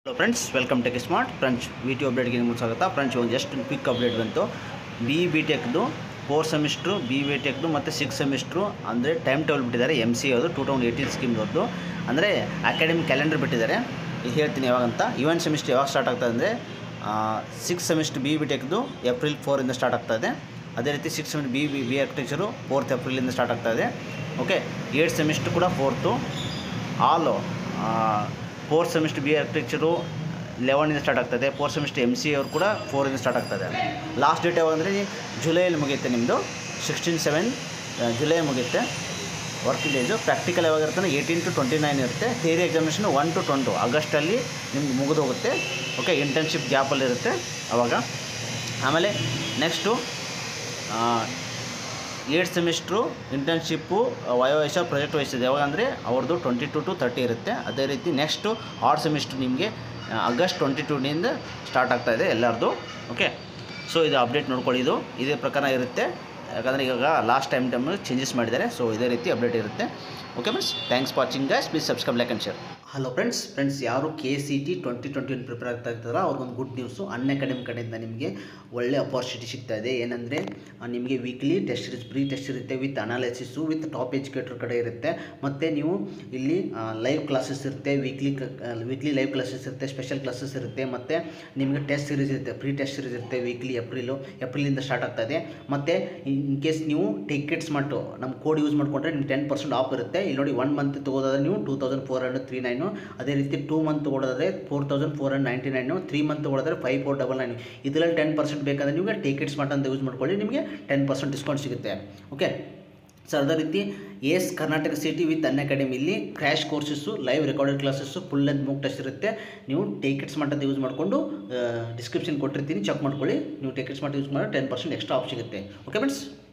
hello friends welcome tech smart friends V T ಅಪ್ಡೇಟ್ಗೆ ನಿಮ್ಗೆ ಸ್ವಾಗತ ಫ್ರೆಂಚ್ ಒಂದು ಜಸ್ಟ್ ಕ್ವಿಕ್ ಅಪ್ಡೇಟ್ ಬಂತು ಬಿ ಬಿ ಟೆಕ್ದು ಫೋರ್ ಸೆಮಿಸ್ಟ್ರು ಬಿ ಬಿ ಟೆಕ್ದು ಮತ್ತು ಸಿಕ್ಸ್ ಸೆಮಿಸ್ಟ್ರು ಅಂದರೆ ಟೈಮ್ ಟೇಬಲ್ ಬಿಟ್ಟಿದ್ದಾರೆ ಎಮ್ ಸಿ ಅದು ಟೂ ತೌಸಂಡ್ ಏಯ್ಟೀನ್ ಸ್ಕೀಮ್ದವ್ರದ್ದು ಅಂದರೆ ಅಕಾಡೆಮಿಕ್ ಕ್ಯಾಲೆಂಡರ್ ಬಿಟ್ಟಿದ್ದಾರೆ ಈಗ ಹೇಳ್ತೀನಿ ಯಾವಾಗಂತ ಇವನ್ ಸೆಮಿಸ್ಟರ್ ಯಾವಾಗ ಸ್ಟಾರ್ಟ್ ಆಗ್ತದೆ ಅಂದರೆ ಸಿಕ್ಸ್ ಸೆಮಿಸ್ಟರ್ ಬಿ ಬಿ ಟೆಕ್ದು ಏಪ್ರಿಲ್ ಫೋರಿಂದ ಸ್ಟಾರ್ಟ್ ಆಗ್ತಾಯಿದೆ ಅದೇ ರೀತಿ six semester B B B architecture fourth ಏಪ್ರಿಲಿಂದ ಸ್ಟಾರ್ಟ್ ಆಗ್ತಾಯಿದೆ ಓಕೆ ಏಯ್ಟ್ ಸೆಮಿಸ್ಟರ್ ಕೂಡ ಫೋರ್ತು ಆಲು ಫೋರ್ತ್ ಸೆಮಿಸ್ಟರ್ ಬಿ ಆರ್ಕಿಟೆಕ್ಚರು ಲೆವೆನಿಂದ ಸ್ಟಾರ್ಟ್ ಆಗ್ತದೆ ಫೋರ್ತ್ ಸೆಮಿಸ್ಟರ್ ಎಮ್ ಸಿ ಅವ್ರು ಕೂಡ ಫೋರಿಂದ ಸ್ಟಾರ್ಟ್ ಆಗ್ತದೆ ಲಾಸ್ಟ್ ಡೇಟ್ ಯಾವಾಗ ಅಂದರೆ ಜುಲೈಯಲ್ಲಿ ಮುಗಿಯುತ್ತೆ ನಿಮ್ಮದು ಸಿಕ್ಸ್ಟೀನ್ ಸೆವೆನ್ ಜುಲೈ ಮುಗಿಯುತ್ತೆ ವರ್ಕಿಂಗ್ ಡೇಸು ಪ್ರಾಕ್ಟಿಕಲ್ ಯಾವಾಗ ಇರುತ್ತೆ ಏಯ್ಟೀನ್ ಟು ಟ್ವೆಂಟಿ ನೈನ್ ಇರುತ್ತೆ theory examination one to twenty ಆಗಸ್ಟಲ್ಲಿ ನಿಮ್ಗೆ ಮುಗಿದು ಹೋಗುತ್ತೆ ಓಕೆ ಇಂಟರ್ನ್ಶಿಪ್ ಗ್ಯಾಪಲ್ಲಿ ಇರುತ್ತೆ ಅವಾಗ ಆಮೇಲೆ ನೆಕ್ಸ್ಟು ಏಟ್ ಸೆಮಿಸ್ಟ್ರು ಇಂಟರ್ನ್ಶಿಪ್ಪು ವಯೋವಯಸ್ಸ ಪ್ರಾಜೆಕ್ಟ್ ವಹಿಸಿದೆ ಯಾವಾಗ ಅಂದರೆ ಅವ್ರದ್ದು ಟ್ವೆಂಟಿ ಟು ಟು ತರ್ಟಿ ಇರುತ್ತೆ ಅದೇ ರೀತಿ ನೆಕ್ಸ್ಟು ಆರು ಸೆಮಿಸ್ಟ್ರ್ ನಿಮಗೆ ಆಗಸ್ಟ್ ಟ್ವೆಂಟಿ ಟೂನಿಂದ ಸ್ಟಾರ್ಟ್ ಆಗ್ತಾಯಿದೆ ಎಲ್ಲರದು ಓಕೆ ಸೊ ಇದು ಅಪ್ಡೇಟ್ ನೋಡ್ಕೊಳ್ಳಿ ಇದು ಇದೇ ಪ್ರಕಾರ ಇರುತ್ತೆ ಯಾಕಂದರೆ ಇವಾಗ ಲಾಸ್ಟ್ ಟೈಮ್ ಟೈಮ್ ಚೇಂಜಸ್ ಮಾಡಿದ್ದಾರೆ ಸೊ ಇದೇ ರೀತಿ ಅಪ್ಡೇಟ್ ಇರುತ್ತೆ okay friends thanks for watching guys please subscribe like and share hello friends friends ಯಾರು K C T twenty twenty one prepare ಆಗ್ತಾ ಇರ್ತಾರೋ ಅವ್ರಿಗೊಂದು ಗುಡ್ ನ್ಯೂಸು ಅನ್ ಅಕಾಡೆಮಿ ಕಡೆಯಿಂದ ನಿಮಗೆ ಒಳ್ಳೆ ಅಪಾರ್ಚುನಿಟಿ ಸಿಗ್ತಾ ಇದೆ ಏನಂದರೆ ನಿಮಗೆ ವೀಕ್ಲಿ ಟೆಸ್ಟ್ ಇರುತ್ತೆ ಪ್ರೀ ಟೆಸ್ಟ್ ಇರುತ್ತೆ with analysis with top educator ಕಡೆ ಇರುತ್ತೆ ಮತ್ತು ನೀವು ಇಲ್ಲಿ ಲೈವ್ ಕ್ಲಾಸಸ್ ಇರುತ್ತೆ ವೀಕ್ಲಿ ವೀಕ್ಲಿ ಲೈವ್ ಕ್ಲಾಸಸ್ ಇರುತ್ತೆ ಸ್ಪೆಷಲ್ ಕ್ಲಾಸಸ್ ಇರುತ್ತೆ ಮತ್ತು ನಿಮಗೆ ಟೆಸ್ಟ್ ಸೀರೀಸ್ ಇರುತ್ತೆ ಪ್ರೀ ಟೆಸ್ಟ್ ಸೀರೀಸ್ ಇರುತ್ತೆ ವೀಕ್ಲಿ ಏಪ್ರಿಲು ಏಪ್ರಿಲಿಂದ ಸ್ಟಾರ್ಟ್ ಆಗ್ತಾ ಇದೆ ಮತ್ತು ಇನ್ ಕೇಸ್ ನೀವು ಟಿಕೆಟ್ಸ್ ಮಟ್ಟು ನಮ್ಮ ಕೋಡ್ ಯೂಸ್ ಮಾಡಿಕೊಂಡ್ರೆ ನಿಮ್ಗೆ ಟೆನ್ ಪರ್ಸೆಂಟ್ ಆಫ್ ಇರುತ್ತೆ ಇಲ್ಲಿ ನೋಡಿ ಒನ್ ಮಂತ್ ತೊಗೋದಾದ್ರೆ ನೀವು two thousand four hundred three nine ಅದೇ ರೀತಿ ಟೂ ಮಂತ್ ತೊಗೊಳೋದಾದ್ರೆ four thousand four hundred ninety nine three month ತೊಗೊಳೋದ್ರೆ ಫೈವ್ ಫೋರ್ ಡಬಲ್ ನೈನ್ ಇದರಲ್ಲಿ ಟೆನ್ ಪರ್ಸೆಂಟ್ ಬೇಕಾದ್ರೆ ನಿಮಗೆ ಟಿಕೆಟ್ಸ್ ಮಟ್ಟ ಅಂತ ಯೂಸ್ ಮಾಡ್ಕೊಳ್ಳಿ ನಿಮಗೆ ಟೆನ್ ಪರ್ಸೆಂಟ್ ಡಿಸ್ಕೌಂಟ್ ಸಿಗುತ್ತೆ ಓಕೆ ಸೊ ಅದೇ ರೀತಿ S Karnataka city with Unacademy ಇಲ್ಲಿ crash courses live recorded classes full length mock test ಇರುತ್ತೆ ನೀವು ಟಿಕೆಟ್ಸ್ ಮಟ್ಟದ ಯೂಸ್ ಮಾಡಿಕೊಂಡು ಡಿಸ್ಕ್ರಿಪ್ಷನ್ ಕೊಟ್ಟಿರ್ತೀನಿ ಚೆಕ್ ಮಾಡ್ಕೊಳ್ಳಿ ನೀವು ಟಿಕೆಟ್ಸ್ ಮಟ್ಟ ಯೂಸ್ ಮಾಡಿದ್ರೆ ಟೆನ್ ಪರ್ಸೆಂಟ್ ಎಕ್ಸ್ಟ್ರಾ ಆಫ್ ಸಿಗುತ್ತೆ ಓಕೆ ಫ್ರೆಂಡ್ಸ್